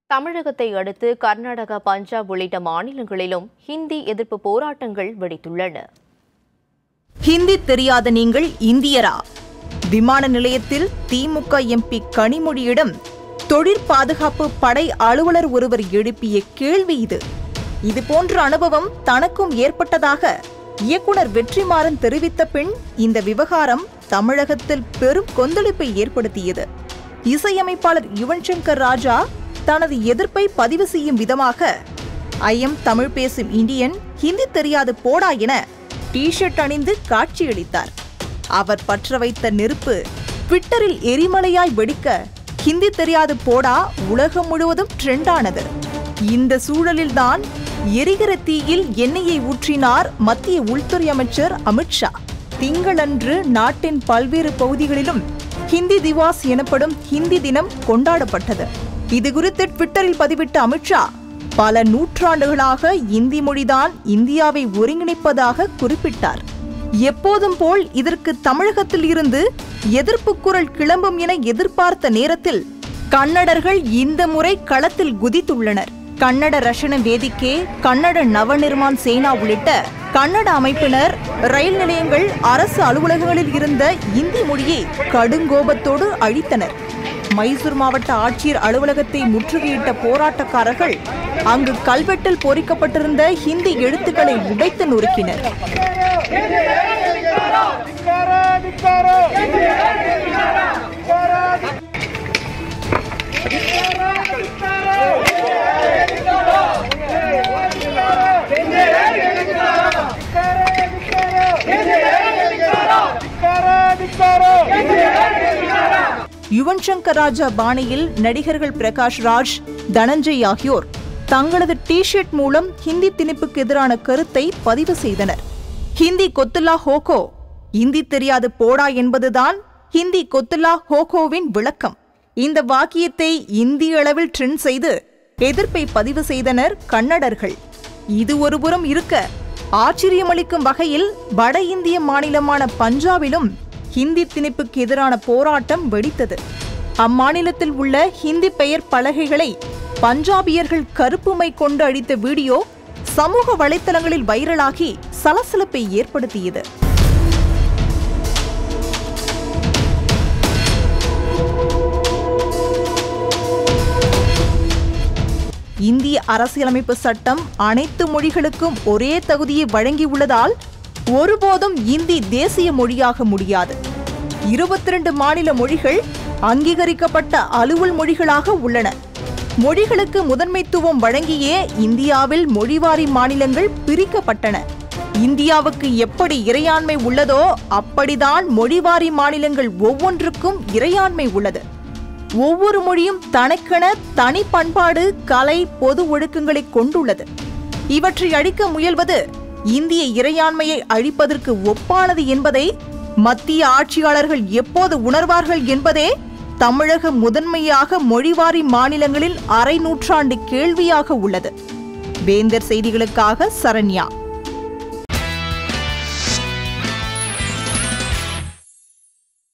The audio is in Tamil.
தமிழகத்தை அடுத்து கர்நாடகா பஞ்சாப் உள்ளிட்ட மாநிலங்களிலும் ஹிந்தி எதிர்ப்பு போராட்டங்கள் வெடித்துள்ளன ஹிந்தி தெரியாத நீங்கள் இந்தியரா விமான நிலையத்தில் திமுக எம்பி கனிமொழியிடம் தொழிற்பாதுகாப்பு படை அலுவலர் ஒருவர் எழுப்பிய கேள்வி இது இது போன்ற அனுபவம் தனக்கும் ஏற்பட்டதாக இயக்குனர் வெற்றிமாறன் தெரிவித்த பின் இந்த விவகாரம் தமிழகத்தில் பெரும் கொந்தளிப்பை ஏற்படுத்தியது இசையமைப்பாளர் யுவன் சங்கர் ராஜா தனது எதிர்ப்பை பதிவு செய்யும் விதமாக ஐஎம் தமிழ் பேசும் இந்தியன் ஹிந்தி தெரியாது போடா என டி-ஷர்ட் அணிந்து காட்சியளித்தார் அவர் பற்ற வைத்த நெருப்பு ட்விட்டரில் எரிமலையாய் வெடிக்க ஹிந்தி தெரியாது போடா உலகம் முழுவதும் ட்ரெண்டானது இந்த சூழலில்தான் எரிகிற தீயில் எண்ணெயை ஊற்றினார் மத்திய உள்துறை அமைச்சர் அமித்ஷா திங்களன்று நாட்டின் பல்வேறு பகுதிகளிலும் ஹிந்தி திவாஸ் எனப்படும் ஹிந்தி தினம் கொண்டாடப்பட்டது இதுகுறித்து ட்விட்டரில் பதிவிட்ட அமித்ஷா பல நூற்றாண்டுகளாக இந்தி மொழிதான் இந்தியாவை ஒருங்கிணைப்பதாக குறிப்பிட்டார் எப்போதும் போல் இதற்கு தமிழகத்தில் இருந்து எதிர்ப்பு குரல் கிளம்பும் என எதிர்பார்த்த நேரத்தில் கன்னடர்கள் இந்த முறை களத்தில் குதித்துள்ளனர் கன்னட ரஷண வேதிக்கே கன்னட நவநிர்மான் சேனா உள்ளிட்ட கன்னட அமைப்பினர் ரயில் நிலையங்கள் அரசு அலுவலகங்களில் இருந்த இந்தி மொழியை கடுங்கோபத்தோடு அழித்தனர் மைசூர் மாவட்ட ஆட்சியர் அலுவலகத்தை முற்றுகையிட்ட போராட்டக்காரர்கள் அங்கு கல்வெட்டில் பொறிக்கப்பட்டிருந்த ஹிந்தி எழுத்துக்களை உடைத்து நொறுக்கினர் யுவன் சங்கர் ராஜா பாணியில் நடிகர்கள் பிரகாஷ் ராஜ் தனஞ்சய் ஆகியோர் தங்களது டி-ஷர்ட் மூலம் ஹிந்தி திணிப்புக்கு எதிரான கருத்தை பதிவு செய்தனர் ஹிந்தி கொத்துல்லா ஹோகோ இந்தி தெரியாது போடா என்பதுதான் ஹிந்தி கொத்துல்லா ஹோகோவின் விளக்கம் இந்த வாக்கியத்தை இந்திய அளவில் ட்ரெண்ட் செய்து எதிர்ப்பை பதிவு செய்தனர் கன்னடர்கள் இது ஒருபுறம் இருக்க ஆச்சரியமளிக்கும் வகையில் வட இந்திய மாநிலமான பஞ்சாபிலும் ஹிந்தி திணிப்புக்கு எதிரான போராட்டம் வெடித்தது அம்மாநிலத்தில் உள்ள ஹிந்தி பெயர் பலகைகளை பஞ்சாபியர்கள் கருப்பு மை கொண்டு அடித்த வீடியோ சமூக வலைத்தளங்களில் வைரலாகி சலசலப்பை ஏற்படுத்தியது இந்திய அரசியலமைப்பு சட்டம் அனைத்து மொழிகளுக்கும் ஒரே தகுதியை வழங்கியுள்ளதால் ஒருபோதும் இந்தி தேசிய மொழியாக முடியாது இருபத்தி ரெண்டு மாநில மொழிகள் அங்கீகரிக்கப்பட்ட அலுவல் மொழிகளாக உள்ளன மொழிகளுக்கு முதன்மைத்துவம் வழங்கியே இந்தியாவில் மொழிவாரி மாநிலங்கள் பிரிக்கப்பட்டன இந்தியாவுக்கு எப்படி இறையாண்மை உள்ளதோ அப்படிதான் மொழிவாரி மாநிலங்கள் ஒவ்வொன்றுக்கும் இறையாண்மை உள்ளது ஒவ்வொரு மொழியும் தனக்கென தனி பண்பாடு கலை பொது ஒழுக்கங்களை கொண்டுள்ளது இவற்றை அழிக்க முயல்வது இந்திய இறையாண்மையை அழிப்பதற்கு ஒப்பானது என்பதை மத்திய ஆட்சியாளர்கள் எப்போது உணர்வார்கள் என்பதே தமிழக முதன்மையாக மொழிவாரி மாநிலங்களில் அரை நூற்றாண்டு கேள்வியாக உள்ளது வேந்தர் செய்திகளுக்காக சரண்யா